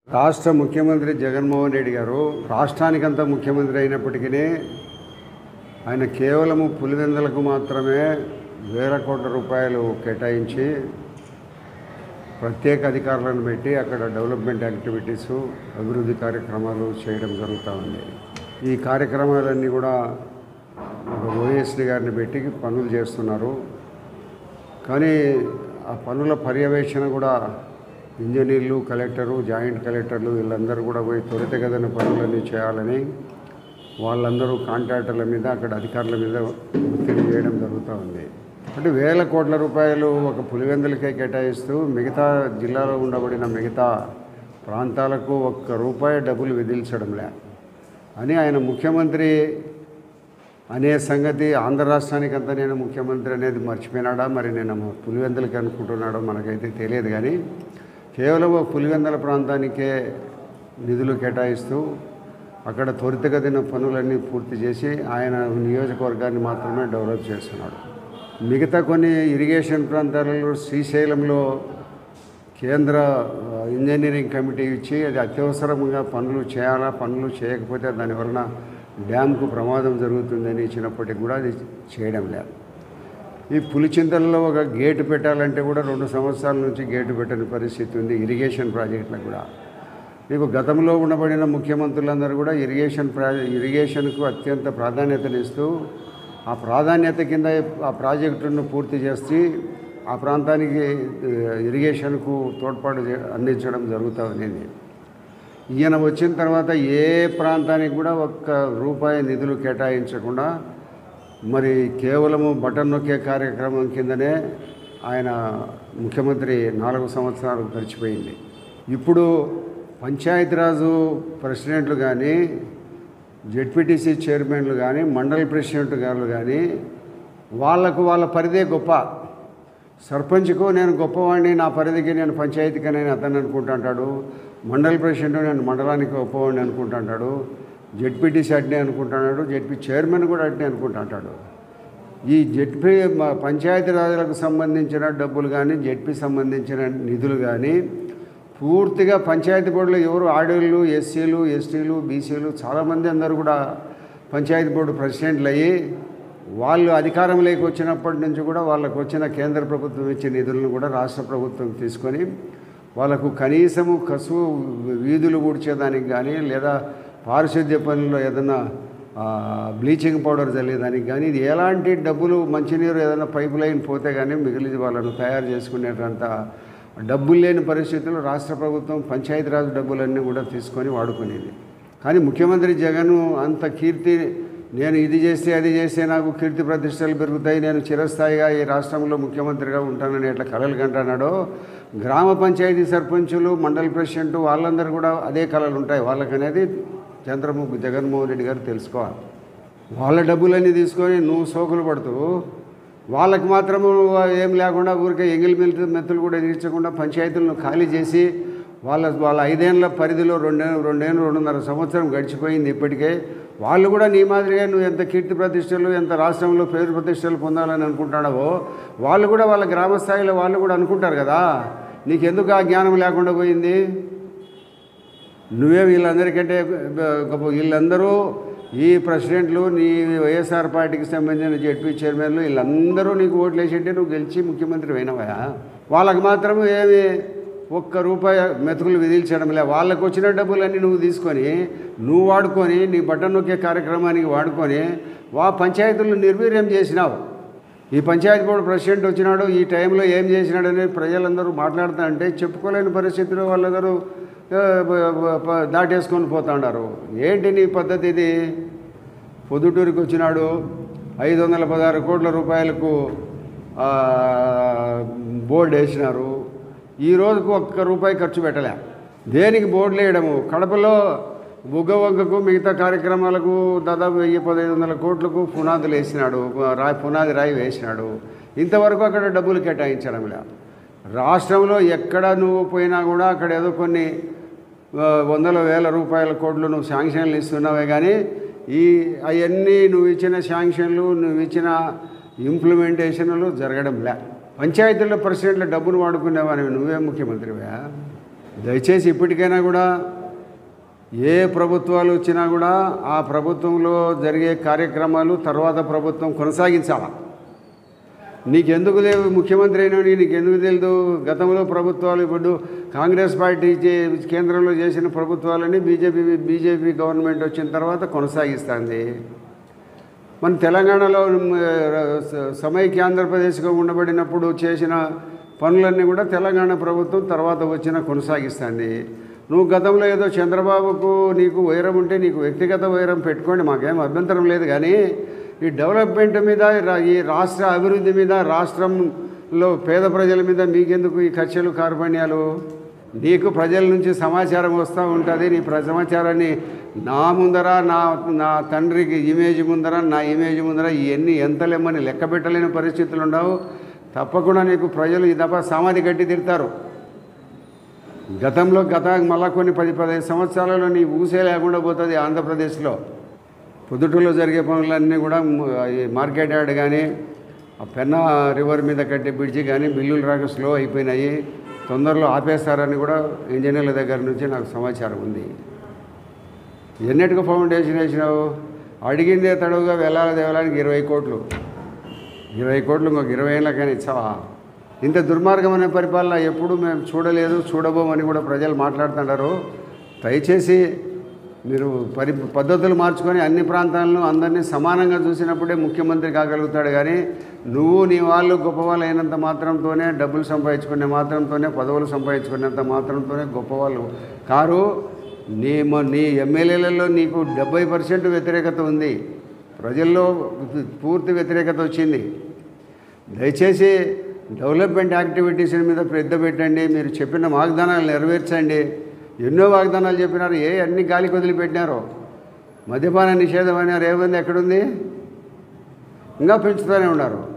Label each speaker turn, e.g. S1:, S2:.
S1: రాష్ట్ర ముఖ్యమంత్రి జగన్మోహన్ రెడ్డి గారు రాష్ట్రానికంతా ముఖ్యమంత్రి అయినప్పటికీ ఆయన కేవలము పులివెందులకు మాత్రమే వేల కోట్ల రూపాయలు కేటాయించి ప్రత్యేక అధికారులను పెట్టి అక్కడ డెవలప్మెంట్ యాక్టివిటీస్ అభివృద్ధి కార్యక్రమాలు చేయడం జరుగుతూ ఉంది ఈ కార్యక్రమాలన్నీ కూడా ఒక ఓఎస్డి గారిని పెట్టి పనులు చేస్తున్నారు కానీ ఆ పనుల పర్యవేక్షణ కూడా ఇంజనీర్లు కలెక్టరు జాయింట్ కలెక్టర్లు వీళ్ళందరూ కూడా పోయి త్వరితగతిన పనులన్నీ చేయాలని వాళ్ళందరూ కాంట్రాక్టర్ల మీద అక్కడ అధికారుల మీద ఒత్తిడి చేయడం జరుగుతూ ఉంది అంటే వేల కోట్ల రూపాయలు ఒక పులివెందులకే కేటాయిస్తూ మిగతా జిల్లాలో ఉండబడిన మిగతా ప్రాంతాలకు ఒక్క రూపాయి డబ్బులు విధించడంలే అని ఆయన ముఖ్యమంత్రి అనే సంగతి ఆంధ్ర రాష్ట్రానికంతా నేను ముఖ్యమంత్రి అనేది మర్చిపోయినాడా మరి నేను పులివెందులకి అనుకుంటున్నాడో మనకైతే తెలియదు కానీ కేవలం ఒక పులివెందుల ప్రాంతానికే నిధులు కేటాయిస్తూ అక్కడ త్వరితగతిన పనులన్నీ పూర్తి చేసి ఆయన నియోజకవర్గాన్ని మాత్రమే డెవలప్ చేస్తున్నాడు మిగతా కొన్ని ఇరిగేషన్ ప్రాంతాలలో శ్రీశైలంలో కేంద్ర ఆ, ఇంజనీరింగ్ కమిటీ ఇచ్చి అది అత్యవసరంగా పనులు చేయాలా పనులు చేయకపోతే దానివలన డ్యామ్కు ప్రమాదం జరుగుతుందని ఇచ్చినప్పటికీ కూడా అది చేయడం లేదు ఈ పులిచింతలలో ఒక గేటు పెట్టాలంటే కూడా రెండు సంవత్సరాల నుంచి గేటు పెట్టని పరిస్థితి ఉంది ఇరిగేషన్ ప్రాజెక్టులకు కూడా నీకు గతంలో ఉండబడిన ముఖ్యమంత్రులందరూ కూడా ఇరిగేషన్ ప్రా ఇరిగేషన్కు అత్యంత ప్రాధాన్యతనిస్తూ ఆ ప్రాధాన్యత కింద ఆ ప్రాజెక్టును పూర్తి చేసి ఆ ప్రాంతానికి ఆ, ఇరిగేషన్కు తోడ్పాటు చే- అందించడం జరుగుతూ ఉంది ఈయన వచ్చిన తర్వాత ఏ ప్రాంతానికి కూడా ఒక్క రూపాయి నిధులు కేటాయించకుండా మరి కేవలము బటన్ నొక్కే కార్యక్రమం కిందనే ఆయన ముఖ్యమంత్రి నాలుగు సంవత్సరాలు గడిచిపోయింది ఇప్పుడు పంచాయతీరాజు ప్రెసిడెంట్లు కానీ జెడ్పీటీసీ చైర్మన్లు కానీ మండల ప్రెసిడెంట్ గారు కానీ వాళ్ళకు వాళ్ళ పరిధే గొప్ప సర్పంచ్కు నేను గొప్పవాడిని నా పరిధికి నేను పంచాయతీకి నేను అతను అనుకుంటుంటాడు మండల ప్రెసిడెంట్ నేను మండలానికి గొప్పవాడిని అనుకుంటుంటాడు జెడ్పీటీసీ అట్నే అనుకుంటున్నాడు జెడ్పీ చైర్మన్ కూడా అట్నే అనుకుంటుంటాడు ఈ జెడ్పీ మ- పంచాయతీరాజులకు సంబంధించిన డబ్బులు కానీ జెడ్పీ సంబంధించిన నిధులు కానీ పూర్తిగా పంచాయతీ బోర్డులో ఎవరు ఆడోళ్ళు ఎస్సీలు ఎస్టీలు బీసీలు చాలామంది అందరూ కూడా పంచాయతీ బోర్డు ప్రెసిడెంట్లు అయ్యి వాళ్ళు అధికారంలోకి వచ్చినప్పటి నుంచి కూడా వాళ్ళకు వచ్చిన కేంద్ర ప్రభుత్వం ఇచ్చే నిధులను కూడా రాష్ట్ర ప్రభుత్వం తీసుకొని వాళ్ళకు కనీసము కసువు వీధులు ఊడ్చేదానికి కానీ లేదా పారిశుద్ధ్య పనుల్లో ఏదైనా ఆ, బ్లీచింగ్ పౌడర్ చల్లేదానికి కానీ ఇది ఎలాంటి డబ్బులు మంచినీరు ఏదైనా పైప్ లైన్ పోతే కానీ మిగిలి వాళ్ళను తయారు చేసుకునేటంత డబ్బులు లేని పరిస్థితుల్లో రాష్ట్ర ప్రభుత్వం పంచాయతీరాజ్ డబ్బులన్నీ కూడా తీసుకొని వాడుకునేది కానీ ముఖ్యమంత్రి జగన్ అంత కీర్తి నేను ఇది చేస్తే అది చేస్తే నాకు కీర్తి ప్రతిష్టలు పెరుగుతాయి నేను చిరస్థాయిగా ఈ రాష్ట్రంలో ముఖ్యమంత్రిగా ఉంటానని ఎట్లా కలలు కంటున్నాడో గ్రామ పంచాయతీ సర్పంచులు మండల ప్రెసిడెంట్ వాళ్ళందరూ కూడా అదే కళలు ఉంటాయి వాళ్ళకనేది చంద్రబాబు జగన్మోహన్ రెడ్డి గారు తెలుసుకోవాలి వాళ్ళ డబ్బులన్నీ తీసుకొని నువ్వు సోకులు పడుతూ వాళ్ళకి మాత్రము ఏం లేకుండా ఊరికే ఎంగిల్ మెత్తు మెత్తులు కూడా తీర్చకుండా పంచాయతీలను ఖాళీ చేసి వాళ్ళ వాళ్ళ ఐదేళ్ల పరిధిలో రెండేళ్ళు రెండేళ్ళు రెండున్నర సంవత్సరం గడిచిపోయింది ఇప్పటికే వాళ్ళు కూడా నీ మాదిరిగా నువ్వు ఎంత కీర్తి ప్రతిష్టలు ఎంత రాష్ట్రంలో పేరు ప్రతిష్టలు పొందాలని అనుకుంటున్నావో వాళ్ళు కూడా వాళ్ళ గ్రామ స్థాయిలో వాళ్ళు కూడా అనుకుంటారు కదా నీకెందుకు ఆ జ్ఞానం లేకుండా పోయింది నువ్వే వీళ్ళందరికంటే గొప్ప వీళ్ళందరూ ఈ ప్రెసిడెంట్లు నీ వైఎస్ఆర్ పార్టీకి సంబంధించిన జెడ్పీ చైర్మన్లు వీళ్ళందరూ నీకు ఓట్లు వేసింటే నువ్వు గెలిచి ముఖ్యమంత్రి అయినవా వాళ్ళకి మాత్రం ఏమి ఒక్క రూపాయి మెతుకులు విధించడంలే వాళ్ళకు వచ్చిన డబ్బులన్నీ నువ్వు తీసుకొని నువ్వు వాడుకొని నీ బట్టన్ నొక్కే కార్యక్రమానికి వాడుకొని వా పంచాయతీలను నిర్వీర్యం చేసినావు ఈ పంచాయతీ బోర్డు ప్రెసిడెంట్ వచ్చినాడు ఈ టైంలో ఏం చేసినాడని ప్రజలందరూ మాట్లాడుతా అంటే చెప్పుకోలేని పరిస్థితిలో వాళ్ళందరూ ఆ, బ- బ- ప- దాటేసుకొని పోతాడారు ఏంటి నీ పద్ధతి ఇది పొద్దుటూరికి వచ్చినాడు ఐదు వందల పదహారు కోట్ల రూపాయలకు ఆ, బోర్డు వేసినారు ఈ రోజుకు ఒక్క రూపాయి ఖర్చు పెట్టలే దేనికి బోర్డులు వేయడము కడపలో బుగ్గ వంకకు మిగతా కార్యక్రమాలకు దాదాపు వెయ్యి పదహైదు వందల కోట్లకు పునాదులు వేసినాడు రాయి పునాది రాయి వేసినాడు ఇంతవరకు అక్కడ డబ్బులు కేటాయించడం లే రాష్ట్రంలో ఎక్కడ నువ్వు పోయినా కూడా అక్కడ ఏదో కొన్ని ఆ, వందల వేల రూపాయల కోట్లు నువ్వు శాంక్షన్లు ఇస్తున్నావే కానీ ఈ అవన్నీ నువ్వు ఇచ్చిన శాంక్షన్లు నువ్వు ఇచ్చిన ఇంప్లిమెంటేషన్లు జరగడం లే పంచాయతీల్లో ప్రెసిడెంట్ల డబ్బును వాడుకునేవాని నువ్వే ముఖ్యమంత్రివా దయచేసి ఇప్పటికైనా కూడా ఏ ప్రభుత్వాలు వచ్చినా కూడా ఆ ప్రభుత్వంలో జరిగే కార్యక్రమాలు తర్వాత ప్రభుత్వం కొనసాగించాలి నీకెందుకు లేవు ముఖ్యమంత్రి అయినోడి నీకెందుకు తెలియదు గతంలో ప్రభుత్వాలు ఇప్పుడు కాంగ్రెస్ పార్టీ చే- కేంద్రంలో చేసిన ప్రభుత్వాలని బీజేపీ బీజేపీ గవర్నమెంట్ వచ్చిన తర్వాత కొనసాగిస్తుంది మన తెలంగాణలో మ్, స- సమైక్య ఆంధ్రప్రదేశ్గా ఉండబడినప్పుడు చేసిన పనులన్నీ కూడా తెలంగాణ ప్రభుత్వం తర్వాత వచ్చిన కొనసాగిస్తుంది నువ్వు గతంలో ఏదో చంద్రబాబుకు నీకు వైరం ఉంటే నీకు వ్యక్తిగత వైరం పెట్టుకోండి మాకేం అభ్యంతరం లేదు కానీ ఈ డెవలప్మెంట్ మీద రా- ఈ రాష్ట్ర అభివృద్ధి మీద రాష్ట్రంలో పేద ప్రజల మీద మీకెందుకు ఈ కక్షలు కార్పణ్యాలు నీకు ప్రజల నుంచి సమాచారం వస్తూ ఉంటుంది నీ ప్ర సమాచారాన్ని నా ముందర నా నా తండ్రికి ఇమేజ్ ముందర నా ఇమేజ్ ముందర ఇవన్నీ ఎంత లెమ్మని లెక్క పెట్టలేని పరిస్థితులు ఉండవు తప్పకుండా నీకు ప్రజలు ఈ దఫా సమాధి కట్టి తిడతారు గతంలో గత మళ్ళా కొన్ని పది పదిహేను సంవత్సరాలలో నీ ఊసే లేకుండా పోతుంది ఆంధ్రప్రదేశ్లో పొద్దుటూరులో జరిగే పనులన్నీ కూడా మ- ఈ మార్కెట్ యార్డ్ కానీ ఆ పెన్నా రివర్ మీద కట్టే బ్రిడ్జి కానీ బిల్లులు రాక స్లో అయిపోయినాయి తొందరలో ఆపేస్తారని కూడా ఇంజనీర్ల దగ్గర నుంచి నాకు సమాచారం ఉంది ఎన్నిటికి ఫౌండేషన్ వేసినావు అడిగిందే తడవుగా వెళ్ళాలి దేవాలయానికి ఇరవై కోట్లు ఇరవై కోట్లు ఇంకొక ఇరవై ఏళ్ళకైనా ఇచ్చావా ఇంత దుర్మార్గమైన పరిపాలన ఎప్పుడు మేము చూడలేదు చూడబోమని కూడా ప్రజలు మాట్లాడుతున్నారు దయచేసి మీరు పరి పద్ధతులు మార్చుకొని అన్ని ప్రాంతాలను అందరినీ సమానంగా చూసినప్పుడే ముఖ్యమంత్రి కాగలుగుతాడు కానీ నువ్వు నీ వాళ్ళు గొప్పవాళ్ళు అయినంత మాత్రంతోనే డబ్బులు సంపాదించుకునే మాత్రంతోనే పదవులు సంపాదించుకునేంత మాత్రంతోనే గొప్పవాళ్ళు కారు నీ మ- నీ ఎమ్మెల్యేలలో నీకు డెబ్బై పర్సెంట్ వ్యతిరేకత ఉంది ప్రజల్లో పూర్తి వ్యతిరేకత వచ్చింది దయచేసి డెవలప్మెంట్ యాక్టివిటీస్ మీద పెద్ద పెట్టండి మీరు చెప్పిన వాగ్దానాలు నెరవేర్చండి ఎన్నో వాగ్దానాలు చెప్పినారు ఏ అన్ని గాలికి వదిలిపెట్టినారో మద్యపాన నిషేధం అన్నారు ఏముంది ఎక్కడుంది ఇంకా పెంచుతూనే ఉన్నారు